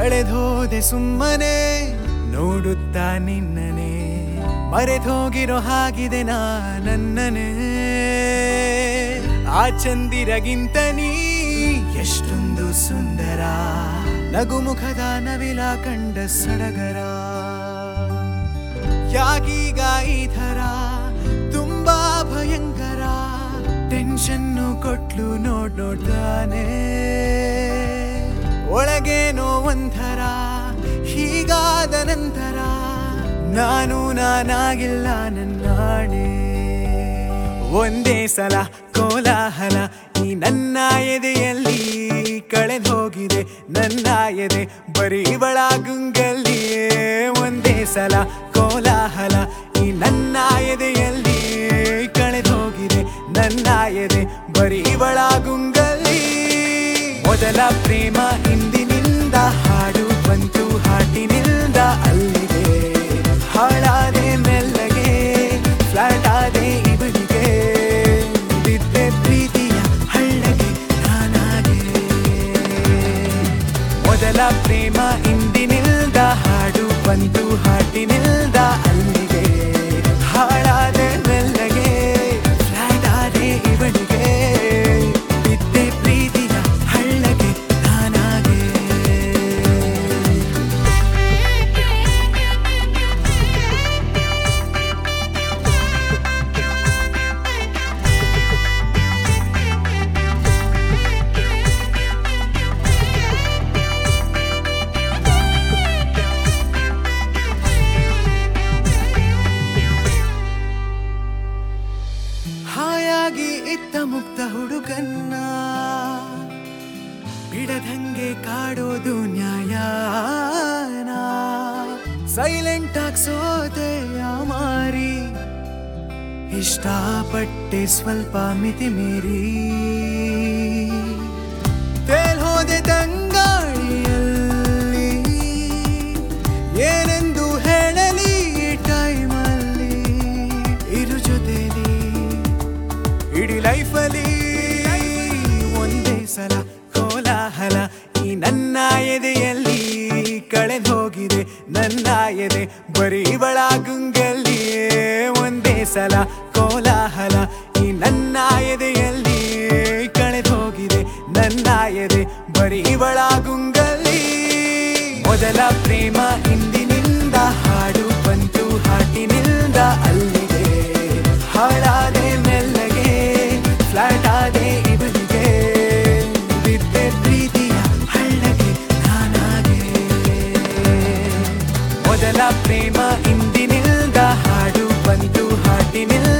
ಕಳೆದೋದೆ ಸುಮ್ಮನೆ ನೋಡುತ್ತಾ ನಿನ್ನನೆ ಮರೆತೋಗಿರೋ ಹಾಗಿದೆ ನಾ ನನ್ನನೇ ಆ ಚಂದಿರಗಿಂತ ನೀ ಎಷ್ಟೊಂದು ಸುಂದರ ನಗುಮುಖದ ನವಿಲ ಕಂಡ ಸಡಗರ ಯಾಕೀಗ ಈ ಥರ ತುಂಬಾ ಭಯಂಕರ ಟೆನ್ಷನ್ನು ಕೊಟ್ಲು ನೋಡ್ ನೋಡ್ತಾನೆ ಒಳಗೇನೋ ಒಂಥರ ಹೀಗಾದ ನಂತರ ನಾನು ನಾನಾಗಿಲ್ಲ ನನ್ನಾಣೆ ಒಂದೇ ಸಲ ಕೋಲಾಹಲ ಈ ನನ್ನ ಎದೆಯಲ್ಲಿ ಕಳೆದು ಹೋಗಿದೆ ನನ್ನ ಎದೆ ಬರೀ ಇವಳ ಗುಂಗಲ್ಲಿಯೇ ಒಂದೇ ಸಲ ಕೋಲಾಹಲ ಈ ನನ್ನ ಎದೆಯಲ್ಲಿ ಕಳೆದು ಹೋಗಿದೆ ನನ್ನ ಎದೆ ಬರೀ ಇವಳ ಗುಂಗಲ್ಲಿ ಮೊದಲ ಪ್ರೇಮ ಇಂದಿನಿಂದ ಹಾಡು ಬಂತು ಹಾಟಿನಿಂದ ಅಲ್ಲಿಗೆ ಹಾಳಾದೆ ಮೆಲ್ಲಗೆ ಫ್ಲಾಟ್ ಆದೆ ಇವನಿಗೆ ಬಿದ್ದೆ ಪ್ರೀತಿಯ ಹಳ್ಳಗೆ ನಾನಾಗೆ ಮೊದಲ ಪ್ರೇಮ ಇಂದಿನಿಲ್ದ ಹಾಡು ಬಂತು ಹಾಟಿನಿಲ್ದ ಅಲ್ಲಿಗೆ ಹಾಳಾದೆ ಮೆಲ್ಲಗೆ ಫ್ಲಾಟ್ ಆದೆ ಇವನಿಗೆ ಬಿದ್ದೆ ಪ್ರೀತಿಯ ಹಳ್ಳಗೆ ನಾನಾಗೆ ಹಾಯಾಗಿ ಇತ್ತ ಮುಕ್ತ ಹುಡುಗನ್ನ ಬಿಡದಂಗೆ ಕಾಡೋದು ನ್ಯಾಯನ ಸೈಲೆಂಟ್ ಆಗಿ ಸೋದೆ ಮಾರಿ ಇಷ್ಟಪಟ್ಟೆ ಸ್ವಲ್ಪ ಮಿತಿ ಮೀರಿ ತೇಲ್ ಹೋದೆ ತಂಗಾಳಿಯಲ್ಲಿ ಏನೆಂದು ಹೇಳಲಿ ಈ ಟೈಮಲ್ಲಿ ಇರು ಜೊತೆಲಿ ಇಡೀ ಲೈಫಲ್ಲಿ ಒಂದೇ ಸಲ ಕೋಲಾಹಲ ಈ ನನ್ನ ಎದೆಯಲ್ಲಿ ಕಳೆದು ಹೋಗಿದೆ ನನ್ನ ಎದೆ ಬರೀ ಇವಳ ಗುಂಗಲ್ಲಿಯೇ ಒಂದೇ ಸಲ ಕೋಲಾಹಲ ಈ ನನ್ನ ಎದೆಯಲ್ಲಿ ಕಳೆದು ಹೋಗಿದೆ ನನ್ನ ಎದೆ ಬರೀ ಇವಳ ಗುಂಗಲ್ಲಿ ಮೊದಲ ಪ್ರೇಮ ಇಂದಿನಿಂದ ಹಾಡು ಬಂತು ಹಾಟಿನಿಂದ ಅಲ್ಲಿಗೆ ಹಾಳಾದೆ ಮೆಲ್ಲಗೆ ಫ್ಲಾಟ್ ಆದೆ ಇವನಿಗೆ ಬಿದ್ದೆ ಪ್ರೀತಿಯ ಹಳ್ಳಗೆ ನಾನಾಗೆ ಮೊದಲ ಪ್ರೇಮ ಇಂದಿನಿಲ್ದ ಹಾಡು ಬಂತು ಹಾಟಿನಿಲ್ದ